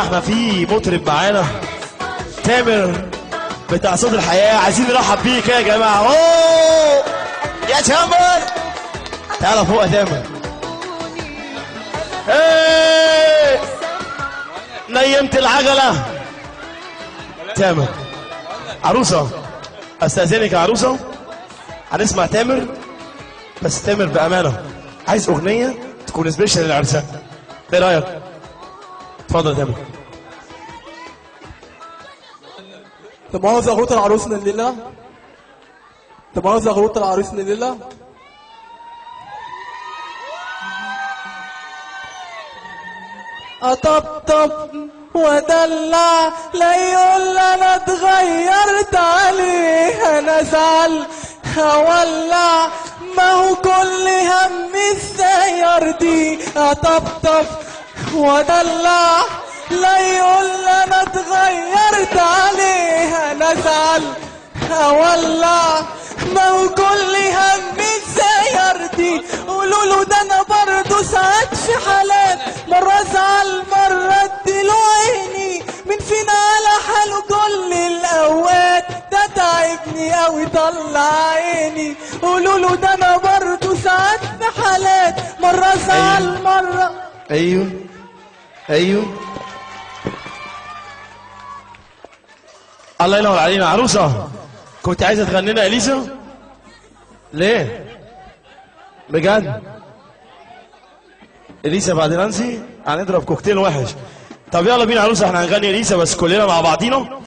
احنا في مطرب معانا تامر بتاع صوت الحياة عايزين نرحب بيه كده يا جماعة اوه يا تامر تعالى فوق يا تامر ايه نيمت العجلة تامر عروسة استاذنك يا عروسة هنسمع تامر بس تامر بأمانة عايز أغنية تكون سبيشال للعرسان ايه رأيك؟ اتفضل يا تامر تموز غروت العروسنا الليلة تموز غروت العروسنا الليلة أطبطب ودلع لا يقول انا اتغيرت عليه انا زعل هولع ما هو كل همي السير دي اطبطب ودلع لا يقول انا اتغيرت عليه انا زعل هولع ما هو كل همي السير دي قولوا له ده انا برضه ساعات في حالات مرة ازعل مرة اديله عيني من فينا على حاله كل الاوقات ده تعبني اوي طلع عيني قولوا له ده انا برضه ساعات في حالات مرة ازعل مرة ايوه ايوه الله ينور علينا عروسة كنت عايزة تغني لنا اليسا ليه بجد اليسا بعد نانسي هنضرب كوكتيل وحش طب يلا بينا عروسة احنا هنغني اليسا بس كلنا مع بعضينا